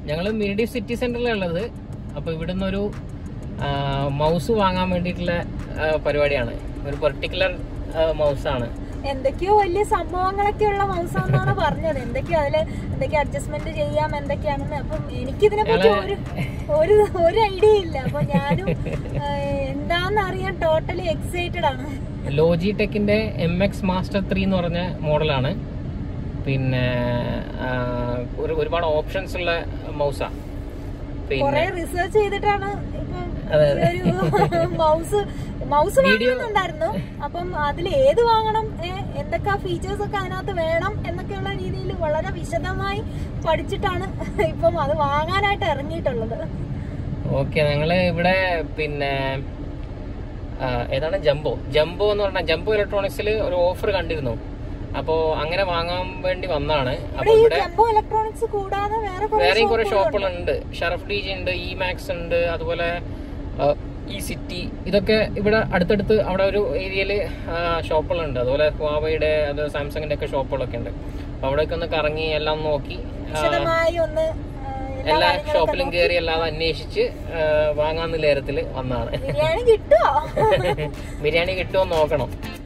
ഞങ്ങൾ മിനിഡി സിറ്റി സെന്ററിലുള്ളത് അപ്പൊ ഇവിടുന്ന് ഒരു മൗസ് വാങ്ങാൻ വേണ്ടിയിട്ടുള്ള ആ, പരിപാടിയാണ് ഒരു പെർട്ടിക്കുലർ മൗസാണ് എന്തൊക്കെയോ വലിയ സംഭവങ്ങളൊക്കെ ഉള്ള മൗസാന്നാണ് പറഞ്ഞത് എന്തൊക്കെയോ അതില് എന്തൊക്കെ അഡ്ജസ്റ്റ്മെന്റ് ചെയ്യാം എന്തൊക്കെയാണെന്ന് അപ്പം എനിക്കിതിനെ പറ്റി ഒരു ഒരു ഒരു ഐഡിയ ഇല്ല അപ്പൊ ഞാനും ആ, എന്താന്ന് അറിയാൻ ടോട്ടലി എക്സൈറ്റഡ് ആണ് ലോജി ടെക്കിന്റെ എം എക്സ് മാസ്റ്റർ ത്രീ എന്ന് പറഞ്ഞ മോഡലാണ് പിന്നെ ആ, ഒരു ഒരുപാട് ഓപ്ഷൻസ് ഉള്ള മൗസാണ് പിന്നെ കൊറേ റിസർച്ച് ചെയ്തിട്ടാണ് ഇപ്പം അതെ, ഈ ഒരു മൗസ് മൗസ് വാങ്ങുന്നുണ്ടായിരുന്നു അപ്പം അതിൽ ഏത് വാങ്ങണം ഏ, എന്തൊക്കെ ഫീച്ചേഴ്സ് ഒക്കെ അതിനകത്ത് വേണം എന്നൊക്കെയുള്ള രീതിയിൽ വളരെ വിശദമായി പഠിച്ചിട്ടാണ് ഇപ്പം അത് വാങ്ങാനായിട്ട് ഇറങ്ങിയിട്ടുള്ളത് ഓക്കെ ഞങ്ങള് ഇവിടെ പിന്നെ ആ, ഏതാണ് ജംബോ ജംബോ എന്ന് പറഞ്ഞാൽ ജംബോ ഇലക്ട്രോണിക്സിൽ ഒരു ഓഫർ കണ്ടിരുന്നു അപ്പോ അങ്ങനെ വാങ്ങാൻ വേണ്ടി വന്നതാണ് അപ്പൊ ഇവിടെ ഈ ഇവിടെ ജംബോ ഇലക്ട്രോണിക്സ് കൂടാതെ വേറെ കുറെ വേറെയും കുറെ ഷോപ്പുകളുണ്ട്. ഷോപ്പുകളുണ്ട് ഷറഫ് ഡി ജി ഉണ്ട് ഇ മാക്സ് ഉണ്ട് അതുപോലെ ഇ സിറ്റി ഇതൊക്കെ ഇവിടെ അടുത്തടുത്ത് അവിടെ ഒരു ഏരിയയില് ഷോപ്പുകളുണ്ട് അതുപോലെ ഹുവാവയുടെ അത് സാംസങ്ങിന്റെ ഒക്കെ ഷോപ്പുകളൊക്കെ ഉണ്ട് അപ്പൊ അവിടെയൊക്കെ ഒന്ന് കറങ്ങി എല്ലാം നോക്കി ആ, വിശദമായി ഒന്ന് ആ, എല്ലാ എല്ലാ കാര്യങ്ങളൊക്കെ ഷോപ്പിലും നോക്കി കയറി അല്ലാതെ അന്വേഷിച്ച് ആ, വാങ്ങാന്നുള്ള നേരത്തില് വന്നതാണ് ബിരിയാണി കിട്ടുമോ ബിരിയാണി കിട്ടുമോ എന്ന് നോക്കണം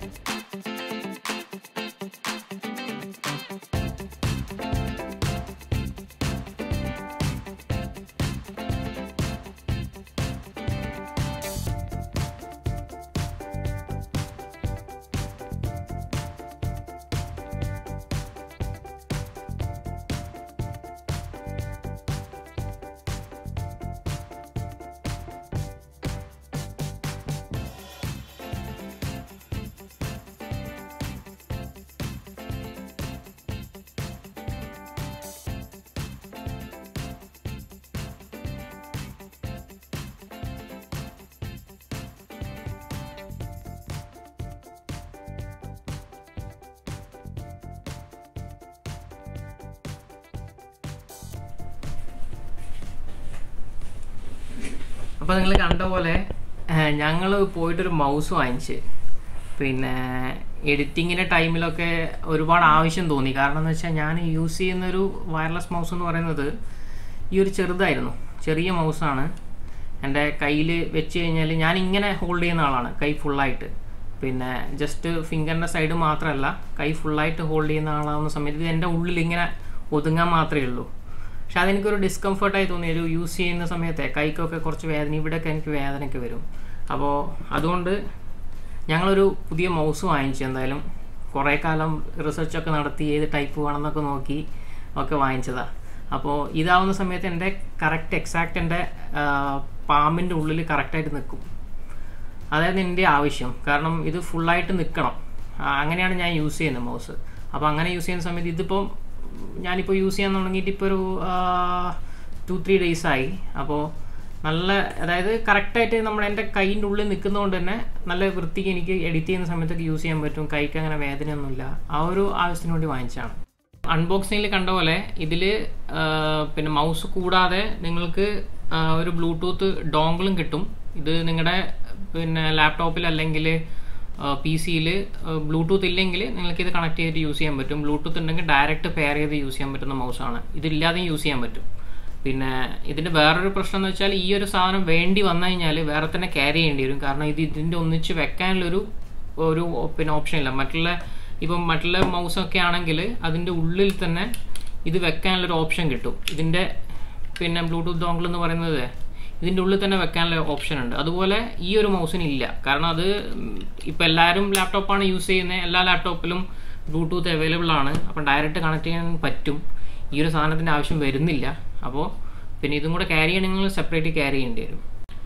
അപ്പോൾ നിങ്ങൾ കണ്ട പോലെ ഞങ്ങൾ പോയിട്ടൊരു മൗസ് വാങ്ങിച്ച് പിന്നെ എഡിറ്റിങ്ങിൻ്റെ ടൈമിലൊക്കെ ഒരുപാട് ആവശ്യം തോന്നി കാരണം എന്ന് വെച്ചാൽ ഞാൻ യൂസ് ചെയ്യുന്നൊരു വയർലെസ് മൗസ് എന്ന് പറയുന്നത് ഈ ഒരു ചെറുതായിരുന്നു ചെറിയ മൗസാണ് എൻ്റെ കയ്യിൽ വെച്ച് കഴിഞ്ഞാൽ ഞാൻ ഇങ്ങനെ ഹോൾഡ് ചെയ്യുന്ന ആളാണ് കൈ ഫുള്ളായിട്ട് പിന്നെ ജസ്റ്റ് ഫിംഗറിൻ്റെ സൈഡ് മാത്രമല്ല കൈ ഫുള്ളായിട്ട് ഹോൾഡ് ചെയ്യുന്ന ആളാവുന്ന സമയത്ത് ഇത് എൻ്റെ ഉള്ളിൽ ഇങ്ങനെ ഒതുങ്ങാൻ മാത്രമേ ഉള്ളൂ പക്ഷെ അതെനിക്കൊരു ഡിസ്കംഫർട്ടായി തോന്നി ഒരു യൂസ് ചെയ്യുന്ന സമയത്തെ കൈക്കൊക്കെ കുറച്ച് വേദന ഇവിടെയൊക്കെ എനിക്ക് വേദനയൊക്കെ വരും അപ്പോൾ അതുകൊണ്ട് ഞങ്ങളൊരു പുതിയ മൗസ് വാങ്ങിച്ചു എന്തായാലും കുറേ കാലം റിസർച്ചൊക്കെ നടത്തി ഏത് ടൈപ്പ് വേണമെന്നൊക്കെ നോക്കി ഒക്കെ വാങ്ങിച്ചതാണ് അപ്പോൾ ഇതാവുന്ന സമയത്ത് എൻ്റെ കറക്റ്റ് എക്സാക്റ്റ് എൻ്റെ പാമ്പിൻ്റെ ഉള്ളിൽ കറക്റ്റായിട്ട് നിൽക്കും അതായത് എൻ്റെ ആവശ്യം കാരണം ഇത് ഫുള്ളായിട്ട് നിൽക്കണം ആ, അങ്ങനെയാണ് ഞാൻ യൂസ് ചെയ്യുന്നത് മൗസ് അപ്പോൾ അങ്ങനെ യൂസ് ചെയ്യുന്ന സമയത്ത് ഇതിപ്പം ഞാനിപ്പോൾ യൂസ് ചെയ്യാൻ തുടങ്ങിയിട്ട് ഇപ്പോൾ ഒരു ടു ത്രീ ഡേയ്സ് ആയി അപ്പോൾ നല്ല അതായത് കറക്റ്റായിട്ട് നമ്മൾ എൻ്റെ കൈയിൻ്റെ ഉള്ളിൽ നിൽക്കുന്നതുകൊണ്ട് തന്നെ നല്ല വൃത്തിക്ക് എനിക്ക് എഡിറ്റ് ചെയ്യുന്ന സമയത്തൊക്കെ യൂസ് ചെയ്യാൻ പറ്റും കൈക്ക് അങ്ങനെ വേദനയൊന്നുമില്ല ആ ഒരു ആവശ്യത്തിന് വേണ്ടി വാങ്ങിച്ചതാണ് അൺബോക്സിങ്ങിൽ കണ്ട പോലെ ഇതിൽ പിന്നെ മൗസ് കൂടാതെ നിങ്ങൾക്ക് ആ, ഒരു ബ്ലൂടൂത്ത് ഡോങ്കിളും കിട്ടും ഇത് നിങ്ങളുടെ പിന്നെ ലാപ്ടോപ്പിൽ അല്ലെങ്കിൽ പി സിയിൽ ബ്ലൂടൂത്ത് ഇല്ലെങ്കിൽ നിങ്ങൾക്ക് ഇത് കണക്ട് ചെയ്തിട്ട് യൂസ് ചെയ്യാൻ പറ്റും ബ്ലൂടൂത്ത് ഉണ്ടെങ്കിൽ ഡയറക്റ്റ് പെയർ ചെയ്ത് യൂസ് ചെയ്യാൻ പറ്റുന്ന മൗസാണ് ഇതില്ലാതെയും യൂസ് ചെയ്യാൻ പറ്റും പിന്നെ ഇതിൻ്റെ വേറൊരു പ്രശ്നം എന്ന് വെച്ചാൽ ഈ ഒരു സാധനം വേണ്ടി വന്നു കഴിഞ്ഞാൽ വേറെ തന്നെ ക്യാരി ചെയ്യേണ്ടി വരും കാരണം ഇത് ഇതിൻ്റെ ഒന്നിച്ച് വെക്കാനുള്ളൊരു ഒരു പിന്നെ ഓപ്ഷൻ ഇല്ല മറ്റുള്ള ഇപ്പം മറ്റുള്ള മൗസൊക്കെ ആണെങ്കിൽ അതിൻ്റെ ഉള്ളിൽ തന്നെ ഇത് വെക്കാനുള്ളൊരു ഓപ്ഷൻ കിട്ടും ഇതിൻ്റെ പിന്നെ ബ്ലൂടൂത്ത് ഡോങ്കിൾ എന്ന് പറയുന്നത് ഇതിൻ്റെ ഉള്ളിൽ തന്നെ വെക്കാനുള്ള ഓപ്ഷൻ ഉണ്ട് അതുപോലെ ഈ ഒരു മൗസിന് ഇല്ല കാരണം അത് ഇപ്പം എല്ലാവരും ലാപ്ടോപ്പാണ് യൂസ് ചെയ്യുന്നത് എല്ലാ ലാപ്ടോപ്പിലും ബ്ലൂടൂത്ത് അവൈലബിൾ ആണ് അപ്പം ഡയറക്റ്റ് കണക്ട് ചെയ്യാൻ പറ്റും ഈ ഒരു സാധനത്തിൻ്റെ ആവശ്യം വരുന്നില്ല അപ്പോൾ പിന്നെ ഇതും കൂടെ ക്യാരി ചെയ്യണമെങ്കിൽ സെപ്പറേറ്റ് ക്യാരി ചെയ്യേണ്ടി വരും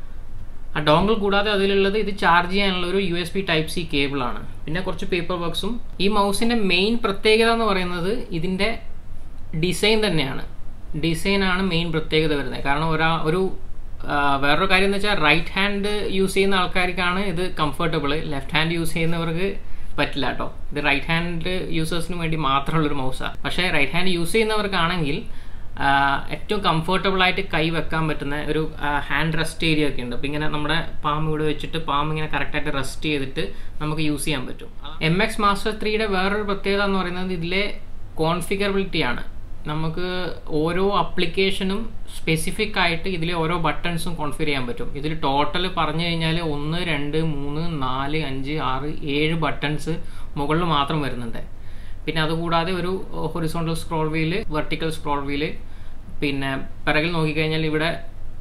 ആ ഡോങ്കിൾ കൂടാതെ അതിലുള്ളത് ഇത് ചാർജ് ചെയ്യാനുള്ള ഒരു U S B type C cable ആണ് പിന്നെ കുറച്ച് പേപ്പർ വർക്ക്സും ഈ മൗസിന്റെ മെയിൻ പ്രത്യേകത എന്ന് പറയുന്നത് ഇതിന്റെ ഡിസൈൻ തന്നെയാണ് ഡിസൈൻ ആണ് മെയിൻ പ്രത്യേകത വരുന്നത് കാരണം ഒരാ ഒരു ആ, വേറൊരു കാര്യം എന്ന് വെച്ചാൽ റൈറ്റ് ഹാൻഡ് യൂസ് ചെയ്യുന്ന ആൾക്കാർക്കാണ് ഇത് കംഫർട്ടബിൾ ലെഫ്റ്റ് ഹാൻഡ് യൂസ് ചെയ്യുന്നവർക്ക് പറ്റില്ല കേട്ടോ ഇത് റൈറ്റ് ഹാൻഡ് യൂസേഴ്സിന് വേണ്ടി മാത്രമുള്ളൊരു മൗസാണ് പക്ഷേ റൈറ്റ് ഹാൻഡ് യൂസ് ചെയ്യുന്നവർക്കാണെങ്കിൽ ആ, ഏറ്റവും കംഫർട്ടബിൾ ആയിട്ട് കൈ വെക്കാൻ പറ്റുന്ന ഒരു ഹാൻഡ് റെസ്റ്റ് ഏരിയ ഒക്കെ ഉണ്ട് അപ്പോൾ ഇങ്ങനെ നമ്മുടെ പാം ഇവിടെ വെച്ചിട്ട് പാം ഇങ്ങനെ കറക്റ്റായിട്ട് റെസ്റ്റ് ചെയ്തിട്ട് നമുക്ക് യൂസ് ചെയ്യാൻ പറ്റും എം എക്സ് മാസ്റ്റർ ത്രീയുടെ വേറൊരു പ്രത്യേകത എന്ന് പറയുന്നത് ഇതിലെ കോൺഫിഗറബിലിറ്റി ആണ് നമുക്ക് ഓരോ അപ്ലിക്കേഷനും സ്പെസിഫിക് ആയിട്ട് ഇതിലെ ഓരോ ബട്ടൺസും കോൺഫിഗർ ചെയ്യാൻ പറ്റും ഇതിൽ ടോട്ടൽ പറഞ്ഞു കഴിഞ്ഞാൽ ഒന്ന് രണ്ട് മൂന്ന് നാല് അഞ്ച് ആറ് ഏഴ് ബട്ടൺസ് മുകളിൽ മാത്രം വരുന്നുണ്ട് പിന്നെ അതുകൂടാതെ ഒരു horizontal scroll wheel vertical scroll wheel പിന്നെ പിറകിൽ നോക്കിക്കഴിഞ്ഞാൽ ഇവിടെ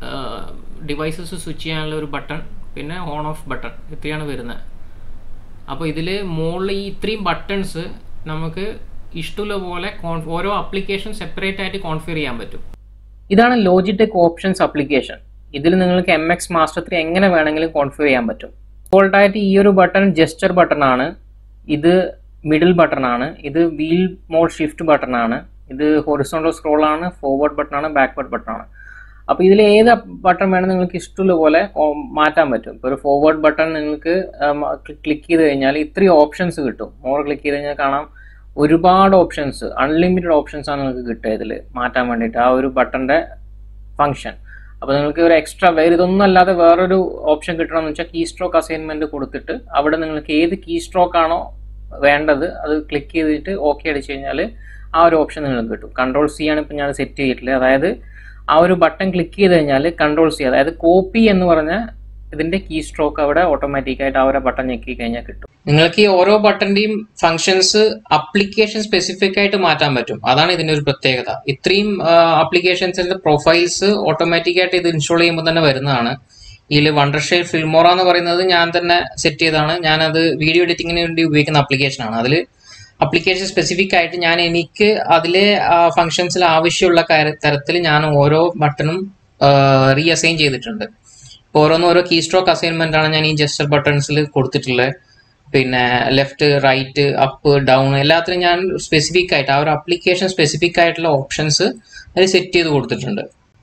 ഡിവൈസസ് സ്വിച്ച് ചെയ്യാനുള്ള ഒരു ബട്ടൺ പിന്നെ ഓൺ ഓഫ് ബട്ടൺ ഇത്രയാണ് വരുന്നത് അപ്പോൾ ഇതിൽ മുകളിൽ ഈ ഇത്രയും ബട്ടൺസ് നമുക്ക് ഇഷ്ടമുള്ള പോലെ ഓരോ ആപ്ലിക്കേഷൻ സെപ്പറേറ്റ് ആയിട്ട് കോൺഫിഗർ ചെയ്യാൻ പറ്റും ഇതാണ് ലോജിടെക് ഓപ്ഷൻസ് ആപ്ലിക്കേഷൻ ഇതിൽ നിങ്ങൾക്ക് എം എക്സ് മാസ്റ്റർ ത്രീ എങ്ങനെ വേണമെങ്കിലും കോൺഫിഗർ ചെയ്യാൻ പറ്റും ഡിഫോൾട്ട് ആയിട്ട് ഈ ഒരു ബട്ടൺ ജസ്റ്റർ ബട്ടൺ ആണ് ഇത് മിഡിൽ ബട്ടൺ ആണ് ഇത് വീൽ മോഡ് ഷിഫ്റ്റ് ബട്ടൺ ആണ് ഇത് ഹൊറിസോണ്ടൽ സ്ക്രോൾ ആണ് ഫോർവേഡ് ബട്ടൺ ആണ് ബാക്ക്വേർഡ് ബട്ടൺ ആണ് അപ്പോൾ ഇതിൽ ഏത് ബട്ടൺ വേണം നിങ്ങൾക്ക് ഇഷ്ടമുള്ള പോലെ മാറ്റാൻ പറ്റും ഇപ്പോൾ ഒരു ഫോർവേഡ് ബട്ടൺ നിങ്ങൾക്ക് ക്ലിക്ക് ചെയ്ത് കഴിഞ്ഞാൽ ഇത്രയും ഓപ്ഷൻസ് കിട്ടും മോർ ക്ലിക്ക് ചെയ്ത് കഴിഞ്ഞാൽ കാണാം ഒരുപാട് ഓപ്ഷൻസ് അൺലിമിറ്റഡ് ഓപ്ഷൻസ് ആണ് നിങ്ങൾക്ക് കിട്ടുക ഇതിൽ മാറ്റാൻ വേണ്ടിയിട്ട് ആ ഒരു ബട്ടൻ്റെ ഫങ്ഷൻ അപ്പോൾ നിങ്ങൾക്ക് ഒരു എക്സ്ട്രാ വേറെ ഇതൊന്നും അല്ലാതെ വേറൊരു ഓപ്ഷൻ കിട്ടണമെന്ന് വെച്ചാൽ കീ സ്ട്രോക്ക് അസൈൻമെന്റ് കൊടുത്തിട്ട് അവിടെ നിങ്ങൾക്ക് ഏത് കീ സ്ട്രോക്ക് ആണോ വേണ്ടത് അത് ക്ലിക്ക് ചെയ്തിട്ട് ഓക്കെ അടിച്ചു കഴിഞ്ഞാൽ ആ ഒരു ഓപ്ഷൻ നിങ്ങൾക്ക് കിട്ടും കൺട്രോൾ സി ആണ് ഇപ്പം ഞാൻ സെറ്റ് ചെയ്തിട്ടുള്ളത് അതായത് ആ ഒരു ബട്ടൺ ക്ലിക്ക് ചെയ്ത് കഴിഞ്ഞാൽ കൺട്രോൾ സി അതായത് കോപ്പി എന്ന് പറഞ്ഞ ഇതിന്റെ കീ സ്ട്രോക്ക് അവിടെ ഓട്ടോമാറ്റിക് ആയിട്ട് ആ ഒരു ബട്ടൺ ഞെക്കി കഴിഞ്ഞാൽ കിട്ടും നിങ്ങൾക്ക് ഈ ഓരോ ബട്ടന്റെയും ഫങ്ഷൻസ് അപ്ലിക്കേഷൻ സ്പെസിഫിക് ആയിട്ട് മാറ്റാൻ പറ്റും അതാണ് ഇതിന്റെ ഒരു പ്രത്യേകത ഇത്രയും ആപ്ലിക്കേഷൻസിന്റെ പ്രൊഫൈൽസ് ഓട്ടോമാറ്റിക് ആയിട്ട് ഇത് ഇൻസ്റ്റാൾ ചെയ്യുമ്പോൾ തന്നെ വരുന്നതാണ് ഇതിൽ വണ്ടർഷെയർ ഫിൽമോറ എന്ന് പറയുന്നത് ഞാൻ തന്നെ സെറ്റ് ചെയ്തതാണ് ഞാനത് വീഡിയോ എഡിറ്റിങ്ങിന് വേണ്ടി ഉപയോഗിക്കുന്ന ആപ്ലിക്കേഷൻ ആണ് അതിൽ അപ്ലിക്കേഷൻ സ്പെസിഫിക് ആയിട്ട് ഞാൻ എനിക്ക് അതിലെ ഫങ്ഷൻസിൽ ആവശ്യമുള്ള തരത്തിൽ ഞാൻ ഓരോ ബട്ടണും റീ അസൈൻ ചെയ്തിട്ടുണ്ട് ഇപ്പോൾ ഓരോന്നും ഓരോ കീ സ്ട്രോക്ക് അസൈൻമെന്റ് ആണ് ഞാൻ ഈ ജസ്റ്റർ ബട്ടൺസിൽ കൊടുത്തിട്ടുള്ളത് പിന്നെ ലെഫ്റ്റ് റൈറ്റ് അപ്പ് ഡൗൺ എല്ലാത്തിനും ഞാൻ സ്പെസിഫിക് ആയിട്ട് ആ ഒരു അപ്ലിക്കേഷൻ സ്പെസിഫിക് ആയിട്ടുള്ള ഓപ്ഷൻസ് അത് സെറ്റ് ചെയ്ത് കൊടുത്തിട്ടുണ്ട്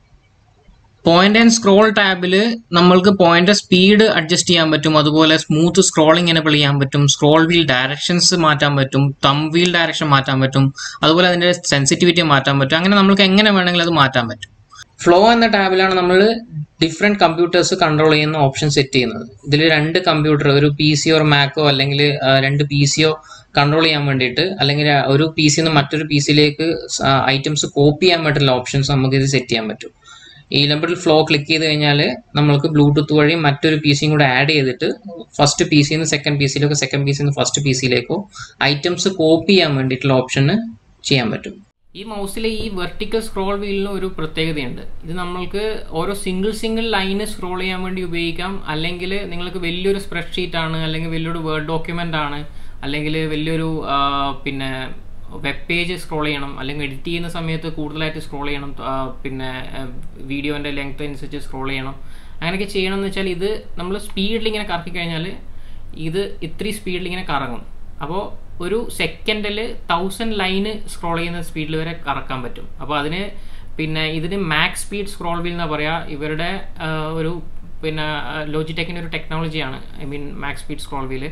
പോയിന്റ് ആൻഡ് സ്ക്രോൾ ടാബിൽ നമ്മൾക്ക് പോയിന്റ് സ്പീഡ് അഡ്ജസ്റ്റ് ചെയ്യാൻ പറ്റും അതുപോലെ സ്മൂത്ത് സ്ക്രോളിംഗ് എനബിൾ ചെയ്യാൻ പറ്റും സ്ക്രോൾ വീൽ ഡയറക്ഷൻസ് മാറ്റാൻ പറ്റും തം വീൽ ഡയറക്ഷൻ മാറ്റാൻ പറ്റും അതുപോലെ അതിന്റെ സെൻസിറ്റിവിറ്റി മാറ്റാൻ പറ്റും അങ്ങനെ നമ്മൾക്ക് എങ്ങനെ വേണമെങ്കിലും അത് മാറ്റാൻ പറ്റും ഫ്ലോ എന്ന ടാബിലാണ് നമ്മൾ ഡിഫറെന്റ് കമ്പ്യൂട്ടേഴ്സ് കൺട്രോൾ ചെയ്യുന്ന ഓപ്ഷൻ സെറ്റ് ചെയ്യുന്നത് ഇതിൽ രണ്ട് കമ്പ്യൂട്ടർ ഒരു പി സി ഓർ മാക്കോ അല്ലെങ്കിൽ രണ്ട് പി സിയോ കൺട്രോൾ ചെയ്യാൻ വേണ്ടിയിട്ട് അല്ലെങ്കിൽ ഒരു പി സിന്ന് മറ്റൊരു പി സിയിലേക്ക് ഐറ്റംസ് കോപ്പി ചെയ്യാൻ പറ്റുന്ന ഓപ്ഷൻസ് നമുക്ക് ഇത് സെറ്റ് ചെയ്യാൻ പറ്റും ഈ നമ്പറിൽ ഫ്ലോ ക്ലിക്ക് ചെയ്ത് കഴിഞ്ഞാൽ നമ്മൾക്ക് ബ്ലൂടൂത്ത് വഴി മറ്റൊരു പി സിയും കൂടെ ആഡ് ചെയ്തിട്ട് ഫസ്റ്റ് പി സിന്ന് സെക്കൻഡ് പി സിയിലേക്കോ സെക്കൻഡ് പി സിന്ന് ഫസ്റ്റ് പി സിയിലേക്കോ ഐറ്റംസ് കോപ്പി ചെയ്യാൻ വേണ്ടിയിട്ടുള്ള ഓപ്ഷന് ചെയ്യാൻ പറ്റും ഈ മൗസിലെ ഈ വെർട്ടിക്കൽ സ്ക്രോൾ വീലിന് ഒരു പ്രത്യേകതയുണ്ട് ഇത് നമ്മൾക്ക് ഓരോ സിംഗിൾ സിംഗിൾ ലൈന് സ്ക്രോൾ ചെയ്യാൻ വേണ്ടി ഉപയോഗിക്കാം അല്ലെങ്കിൽ നിങ്ങൾക്ക് വലിയൊരു സ്പ്രെഡ്ഷീറ്റ് ആണ് അല്ലെങ്കിൽ വലിയൊരു വേർഡ് ഡോക്യുമെന്റ് ആണ് അല്ലെങ്കിൽ വലിയൊരു പിന്നെ വെബ് പേജ് സ്ക്രോൾ ചെയ്യണം അല്ലെങ്കിൽ എഡിറ്റ് ചെയ്യുന്ന സമയത്ത് കൂടുതലായിട്ട് സ്ക്രോൾ ചെയ്യണം പിന്നെ വീഡിയോൻ്റെ ലെങ്ത് അനുസരിച്ച് സ്ക്രോൾ ചെയ്യണം അങ്ങനെയൊക്കെ ചെയ്യണം എന്ന് വെച്ചാൽ ഇത് നമ്മൾ സ്പീഡിൽ ഇങ്ങനെ കറക്കി കഴിഞ്ഞാൽ ഇത് ഇത്രയും സ്പീഡിൽ ഇങ്ങനെ കറങ്ങും അപ്പോൾ ഒരു സെക്കൻഡിൽ തൗസൻഡ് ലൈന് സ്ക്രോൾ ചെയ്യുന്ന സ്പീഡിൽ വരെ കറക്കാൻ പറ്റും അപ്പോൾ അതിന് പിന്നെ ഇതിന് മാക്സ് സ്പീഡ് സ്ക്രോൾ വീൽ എന്നാ പറയാ ഇവരുടെ ഒരു പിന്നെ ലോജിടെക്കിൻ്റെ ഒരു ടെക്നോളജിയാണ് I mean max speed scroll wheel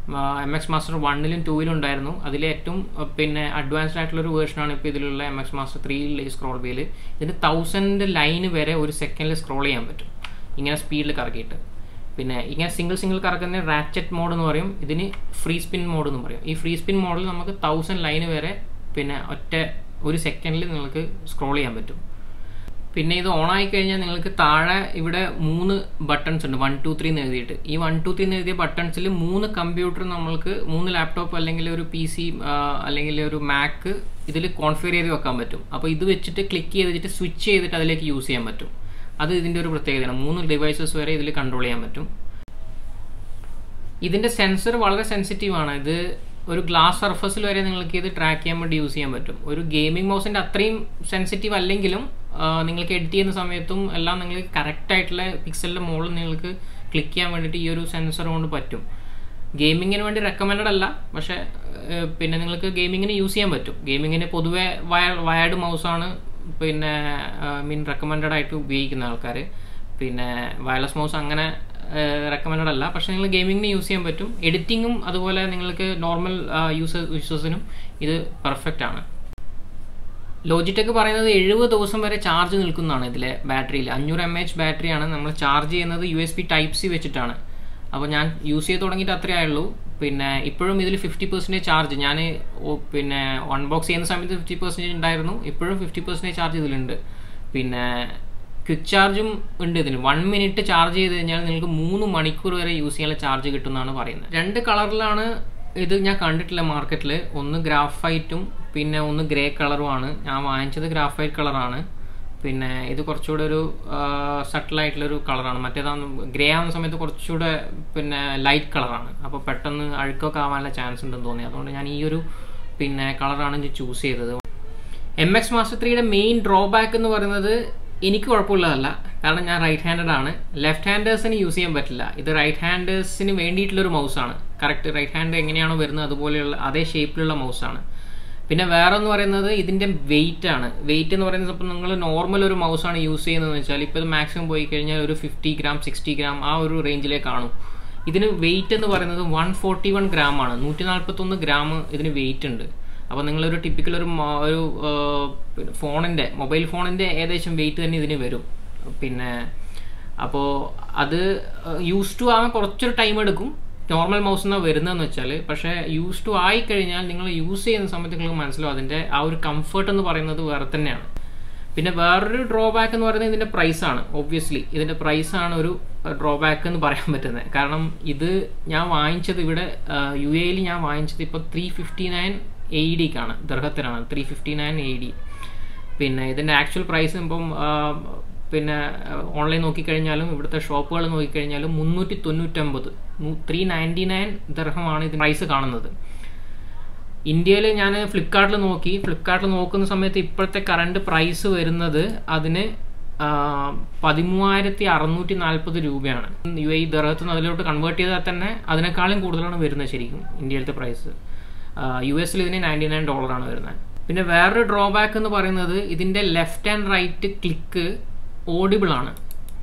M X master വണ്ണിലും ടൂവിലും ഉണ്ടായിരുന്നു അതിലെ ഏറ്റവും പിന്നെ അഡ്വാൻസ്ഡ് ആയിട്ടുള്ള ഒരു വേർഷനാണ് ഇപ്പോൾ ഇതിലുള്ള എം എക്സ് മാസ്റ്റർ ത്രീയിലെ സ്ക്രോൾ വീല് ഇതിന് തൗസൻഡ് ലൈന് വരെ ഒരു സെക്കൻഡിൽ സ്ക്രോൾ ചെയ്യാൻ പറ്റും ഇങ്ങനെ സ്പീഡിൽ കറക്കിയിട്ട് പിന്നെ ഇങ്ങനെ സിംഗിൾ സിംഗിൾ കറക്കുന്ന റാച്ചറ്റ് മോഡ് എന്ന് പറയും ഇതിന് ഫ്രീ സ്പിൻ മോഡ് എന്ന് പറയും ഈ ഫ്രീ സ്പിൻ മോഡിൽ നമുക്ക് തൗസൻഡ് ലൈന് വരെ പിന്നെ ഒറ്റ ഒരു സെക്കൻഡിൽ നിങ്ങൾക്ക് സ്ക്രോൾ ചെയ്യാൻ പറ്റും പിന്നെ ഇത് ഓൺ ആയി കഴിഞ്ഞാൽ നിങ്ങൾക്ക് താഴെ ഇവിടെ മൂന്ന് ബട്ടൺസ് ഉണ്ട് വൺ ടു ത്രീ എന്ന് എഴുതിയിട്ട് ഈ വൺ ടു ത്രീ എന്ന് എഴുതിയ ബട്ടൺസിൽ മൂന്ന് കമ്പ്യൂട്ടർ നമ്മൾക്ക് മൂന്ന് ലാപ്ടോപ്പ് അല്ലെങ്കിൽ ഒരു പി സി അല്ലെങ്കിൽ ഒരു മാക്ക് ഇതിൽ കോൺഫിഗർ ചെയ്ത് വെക്കാൻ പറ്റും അപ്പോൾ ഇത് വെച്ചിട്ട് ക്ലിക്ക് ചെയ്തിട്ട് സ്വിച്ച് ചെയ്തിട്ട് അതിലേക്ക് യൂസ് ചെയ്യാൻ പറ്റും അത് ഇതിൻ്റെ ഒരു പ്രത്യേകതയാണ് മൂന്ന് ഡിവൈസസ് വരെ ഇതിൽ കൺട്രോൾ ചെയ്യാൻ പറ്റും ഇതിൻ്റെ സെൻസർ വളരെ സെൻസിറ്റീവ് ആണ് ഇത് ഒരു ഗ്ലാസ് സർഫസിൽ വരെ നിങ്ങൾക്ക് ഇത് ട്രാക്ക് ചെയ്യാൻ വേണ്ടി യൂസ് ചെയ്യാൻ പറ്റും ഒരു ഗെയിമിംഗ് മൗസിൻ്റെ അത്രയും സെൻസിറ്റീവ് അല്ലെങ്കിലും നിങ്ങൾക്ക് എഡിറ്റ് ചെയ്യുന്ന സമയത്തും എല്ലാം നിങ്ങൾക്ക് കറക്റ്റ് ആയിട്ടുള്ള പിക്സലിൻ്റെ മുകളിൽ നിങ്ങൾക്ക് ക്ലിക്ക് ചെയ്യാൻ വേണ്ടിയിട്ട് ഈ ഒരു സെൻസർ കൊണ്ട് പറ്റും ഗെയിമിങ്ങിന് വേണ്ടി റെക്കമെൻഡഡ് അല്ല പക്ഷേ പിന്നെ നിങ്ങൾക്ക് ഗെയിമിങ്ങിന് യൂസ് ചെയ്യാൻ പറ്റും ഗെയിമിങ്ങിന് പൊതുവെ വയ വയർഡ് മൗസാണ് പിന്നെ മീൻ റെക്കമെൻഡഡ് ആയിട്ട് ഉപയോഗിക്കുന്ന ആൾക്കാർ പിന്നെ വയർലെസ് മൗസ് അങ്ങനെ റെക്കമെൻഡഡ് അല്ല പക്ഷേ നിങ്ങൾ ഗെയിമിങ്ങിന് യൂസ് ചെയ്യാൻ പറ്റും എഡിറ്റിങ്ങും അതുപോലെ നിങ്ങൾക്ക് നോർമൽ യൂസേഴ്സ് യൂസേഴ്സിനും ഇത് പെർഫെക്റ്റ് ആണ് ലോജിടെക് പറയുന്നത് എഴുപത് ദിവസം വരെ ചാർജ് നിൽക്കുന്നതാണ് ഇതിലെ ബാറ്ററിയിൽ അഞ്ഞൂറ് എം എച്ച് ബാറ്ററിയാണ് നമ്മൾ ചാർജ് ചെയ്യുന്നത് U S P type C വെച്ചിട്ടാണ് അപ്പോൾ ഞാൻ യൂസ് ചെയ്ത് തുടങ്ങിയിട്ട് അത്രേ ആയുള്ളൂ പിന്നെ ഇപ്പോഴും ഇതിൽ ഫിഫ്റ്റി പെർസെൻറ്റേജ് ചാർജ് ഞാൻ പിന്നെ അൺബോക്സ് ചെയ്യുന്ന സമയത്ത് ഫിഫ്റ്റി പെർസെൻറ്റേജ് ഉണ്ടായിരുന്നു ഇപ്പോഴും ഫിഫ്റ്റി പെർസെൻറ്റേജ് ചാർജ് ഇതിലുണ്ട് പിന്നെ ക്വിക്ക് ചാർജും ഉണ്ട് ഇതിന് വൺ മിനിറ്റ് ചാർജ് ചെയ്ത് കഴിഞ്ഞാൽ നിങ്ങൾക്ക് മൂന്ന് മണിക്കൂർ വരെ യൂസ് ചെയ്യാനുള്ള ചാർജ് കിട്ടും എന്നാണ് പറയുന്നത് രണ്ട് കളറിലാണ് ഇത് ഞാൻ കണ്ടിട്ടില്ല മാർക്കറ്റിൽ ഒന്ന് ഗ്രാഫൈറ്റും പിന്നെ ഒന്ന് ഗ്രേ കളറുമാണ് ഞാൻ വാങ്ങിച്ചത് ഗ്രാഫൈറ്റ് കളറാണ് പിന്നെ ഇത് കുറച്ചുകൂടെ ഒരു സട്ടിലായിട്ടുള്ളൊരു കളറാണ് മറ്റേതാന്ന് ഗ്രേ ആവുന്ന സമയത്ത് കുറച്ചുകൂടെ പിന്നെ ലൈറ്റ് കളറാണ് അപ്പോൾ പെട്ടെന്ന് അഴുക്കൊക്കെ ആവാനുള്ള ചാൻസ് ഉണ്ടെന്ന് തോന്നി അതുകൊണ്ട് ഞാൻ ഈ ഒരു പിന്നെ കളറാണ് ഞാൻ ചൂസ് ചെയ്തത് എം എക്സ് മാസ്റ്റർ ത്രീയുടെ മെയിൻ ഡ്രോബാക്ക് എന്ന് പറയുന്നത് എനിക്ക് കുഴപ്പമുള്ളതല്ല കാരണം ഞാൻ റൈറ്റ് ഹാൻഡഡ് ആണ് ലെഫ്റ്റ് ഹാൻഡേഴ്സിന് യൂസ് ചെയ്യാൻ പറ്റില്ല ഇത് റൈറ്റ് ഹാൻഡേഴ്സിന് വേണ്ടിയിട്ടുള്ളൊരു മൗസാണ് കറക്റ്റ് റൈറ്റ് ഹാൻഡ് എങ്ങനെയാണോ വരുന്നത് അതുപോലെയുള്ള അതേ ഷേപ്പിലുള്ള മൗസാണ് പിന്നെ വേറെ എന്ന് പറയുന്നത് ഇതിന്റെ വെയിറ്റ് ആണ് വെയിറ്റ് എന്ന് പറയുന്നത് ഇപ്പം നിങ്ങൾ നോർമൽ ഒരു മൗസാണ് യൂസ് ചെയ്യുന്നതെന്ന് വെച്ചാൽ ഇപ്പോൾ ഇത് മാക്സിമം പോയി കഴിഞ്ഞാൽ ഒരു ഫിഫ്റ്റി ഗ്രാം സിക്സ്റ്റി ഗ്രാം ആ ഒരു റേഞ്ചിലേ കാണും ഇതിന് വെയിറ്റ് എന്ന് പറയുന്നത് വൺ ഫോർട്ടി വൺ ഗ്രാം ആണ് നൂറ്റി നാൽപ്പത്തൊന്ന് ഗ്രാം ഇതിന് വെയിറ്റ് ഉണ്ട് അപ്പോൾ നിങ്ങളൊരു ടിപ്പിക്കൽ ഒരു മ- ഒരു ഫോണിൻ്റെ മൊബൈൽ ഫോണിൻ്റെ ഏകദേശം വെയിറ്റ് തന്നെ ഇതിന് വരും പിന്നെ അപ്പോൾ അത് യൂസ് ടു ആവാൻ കുറച്ചൊരു ടൈം എടുക്കും നോർമൽ മൗസ് എന്നാണ് വരുന്നതെന്ന് വെച്ചാൽ പക്ഷേ യൂസ് ടു ആയി കഴിഞ്ഞാൽ നിങ്ങൾ യൂസ് ചെയ്യുന്ന സമയത്ത് നിങ്ങൾക്ക് മനസ്സിലാവും അതിൻ്റെ ആ ഒരു കംഫർട്ട് എന്ന് പറയുന്നത് വേറെ തന്നെയാണ് പിന്നെ വേറൊരു ഡ്രോബാക്ക് എന്ന് പറയുന്നത് ഇതിൻ്റെ പ്രൈസാണ് ഒബ്വിയസ്ലി ഇതിൻ്റെ പ്രൈസാണ് ഒരു ഡ്രോബാക്ക് എന്ന് പറയാൻ പറ്റുന്നത് കാരണം ഇത് ഞാൻ വാങ്ങിച്ചത് ഇവിടെ യു എയിൽ ഞാൻ വാങ്ങിച്ചത് ഇപ്പോൾ ത്രീ ഫിഫ്റ്റി നയൻ എ ഡിക്കാണ് ദർഹത്തിനാണ് three fifty nine A D പിന്നെ ഇതിൻ്റെ ആക്ച്വൽ പ്രൈസ് ഇപ്പം ആ, പിന്നെ ഓൺലൈൻ നോക്കിക്കഴിഞ്ഞാലും ഇവിടുത്തെ ഷോപ്പുകൾ നോക്കിക്കഴിഞ്ഞാലും മുന്നൂറ്റി തൊണ്ണൂറ്റമ്പത് ത്രീ നയൻറ്റി നയൻ ദർഹമാണ് ഇതിന് പ്രൈസ് കാണുന്നത് ഇന്ത്യയിൽ ഞാൻ ഫ്ലിപ്കാർട്ടിൽ നോക്കി ഫ്ലിപ്കാർട്ടിൽ നോക്കുന്ന സമയത്ത് ഇപ്പോഴത്തെ കറണ്ട് പ്രൈസ് വരുന്നത് അതിന് ആ, പതിമൂവായിരത്തി അറുന്നൂറ്റി നാൽപ്പത് രൂപയാണ് യു എ ദർഹത്ത് നിന്ന് അതിലോട്ട് കൺവേർട്ട് ചെയ്താൽ തന്നെ അതിനേക്കാളും കൂടുതലാണ് വരുന്നത് ശരിക്കും ഇന്ത്യയിലത്തെ പ്രൈസ് യു എസിൽ ഇതിന് നയൻറ്റി നയൻ ഡോളറാണ് വരുന്നത് പിന്നെ വേറൊരു ഡ്രോബാക്ക് എന്ന് പറയുന്നത് ഇതിൻ്റെ left and right click audible ആണ്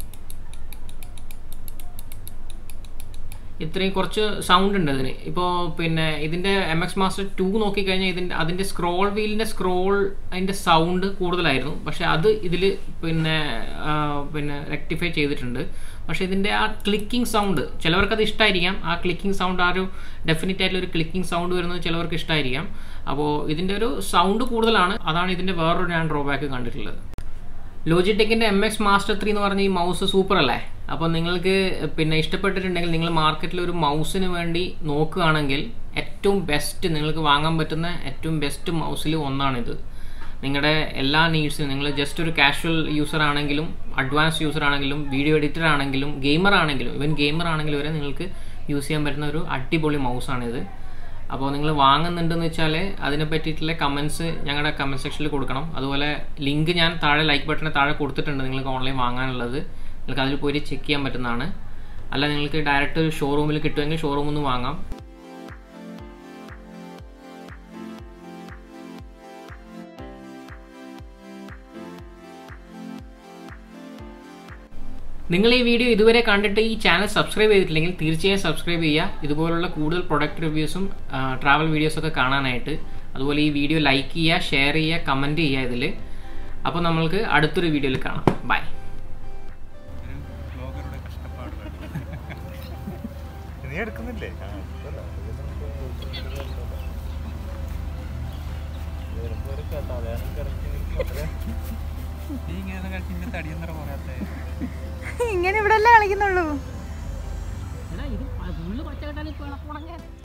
ഇത്രയും കുറച്ച് സൗണ്ട് ഉണ്ട് അതിന് ഇപ്പോൾ പിന്നെ ഇതിൻ്റെ എം എക്സ് മാസ്റ്റർ ടു നോക്കിക്കഴിഞ്ഞാൽ ഇതിൻ്റെ അതിൻ്റെ സ്ക്രോൾ വീലിൻ്റെ സ്ക്രോൾ അതിൻ്റെ സൗണ്ട് കൂടുതലായിരുന്നു പക്ഷെ അത് ഇതിൽ പിന്നെ ആ, പിന്നെ റെക്ടിഫൈ ചെയ്തിട്ടുണ്ട് പക്ഷെ ഇതിൻ്റെ ആ ക്ലിക്കിംഗ് സൗണ്ട് ചിലവർക്ക് അത് ഇഷ്ടമായിരിക്കാം ആ ക്ലിക്കിംഗ് സൗണ്ട് ആ ഒരു ഡെഫിനറ്റ് ആയിട്ടുള്ള ഒരു ക്ലിക്കിംഗ് സൗണ്ട് വരുന്നത് ചിലവർക്ക് ഇഷ്ടമായിരിക്കാം അപ്പോൾ ഇതിൻ്റെ ഒരു സൗണ്ട് കൂടുതലാണ് അതാണ് ഇതിൻ്റെ വേറൊരു ഞാൻ ഡ്രോബാക്ക് കണ്ടിട്ടുള്ളത് ലോജിടെക്കിന്റെ എം എക്സ് മാസ്റ്റർ ത്രീ എന്ന് പറഞ്ഞ ഈ മൗസ് സൂപ്പർ അല്ലേ അപ്പോൾ നിങ്ങൾക്ക് പിന്നെ ഇഷ്ടപ്പെട്ടിട്ടുണ്ടെങ്കിൽ നിങ്ങൾ മാർക്കറ്റിൽ ഒരു മൗസിന് വേണ്ടി നോക്കുകയാണെങ്കിൽ ഏറ്റവും ബെസ്റ്റ് നിങ്ങൾക്ക് വാങ്ങാൻ പറ്റുന്ന ഏറ്റവും ബെസ്റ്റ് മൗസിൽ ഒന്നാണിത് നിങ്ങളുടെ എല്ലാ നീഡ്സിനും നിങ്ങൾ ജസ്റ്റ് ഒരു കാഷ്വൽ യൂസർ ആണെങ്കിലും അഡ്വാൻസ് യൂസർ ആണെങ്കിലും വീഡിയോ എഡിറ്റർ ആണെങ്കിലും ഗെയിമർ ആണെങ്കിലും ഇവൻ ഗെയിമർ ആണെങ്കിലും വരെ നിങ്ങൾക്ക് യൂസ് ചെയ്യാൻ പറ്റുന്ന ഒരു അടിപൊളി മൗസാണിത് അപ്പോൾ നിങ്ങൾ വാങ്ങുന്നുണ്ടെന്ന് വെച്ചാൽ അതിനെ പറ്റിയിട്ടുള്ള കമൻസ് ഞങ്ങളുടെ കമൻറ്റ് സെക്ഷനിൽ കൊടുക്കണം അതുപോലെ ലിങ്ക് ഞാൻ താഴെ ലൈക്ക് ബട്ടണ് താഴെ കൊടുത്തിട്ടുണ്ട് നിങ്ങൾക്ക് ഓൺലൈൻ വാങ്ങാനുള്ളത് നിങ്ങൾക്ക് അതിൽ പോയി ചെക്ക് ചെയ്യാൻ പറ്റുന്നതാണ് അല്ല നിങ്ങൾക്ക് ഡയറക്റ്റ് ഷോറൂമിൽ കിട്ടുമെങ്കിൽ ഷോറൂമിൽ നിന്ന് വാങ്ങാം നിങ്ങൾ ഈ വീഡിയോ ഇതുവരെ കണ്ടിട്ട് ഈ ചാനൽ സബ്സ്ക്രൈബ് ചെയ്തിട്ടില്ലെങ്കിൽ തീർച്ചയായും സബ്സ്ക്രൈബ് ചെയ്യുക ഇതുപോലുള്ള കൂടുതൽ പ്രൊഡക്റ്റ് റിവ്യൂസും ട്രാവൽ വീഡിയോസൊക്കെ കാണാനായിട്ട് അതുപോലെ ഈ വീഡിയോ ലൈക്ക് ചെയ്യുക ഷെയർ ചെയ്യുക കമൻറ്റ് ചെയ്യുക ഇതിൽ അപ്പോൾ നമ്മൾക്ക് അടുത്തൊരു വീഡിയോയിൽ കാണാം ബൈ ബ്ലോഗറുടെ കഷ്ടപ്പാടുകൾ നീ എടുക്കുന്നില്ലേ ആ, എടുത്തല്ലോ. നീ ഇങ്ങനെ കളിച്ച് ഇന്റെ തടിയെന്നറ പറയാത്തേ ഇങ്ങനെ ഇവിടെ അല്ലേ കളിക്കുന്നുള്ളൂ ഇത് ഫുള്ള് പച്ച കെട്ടാൻ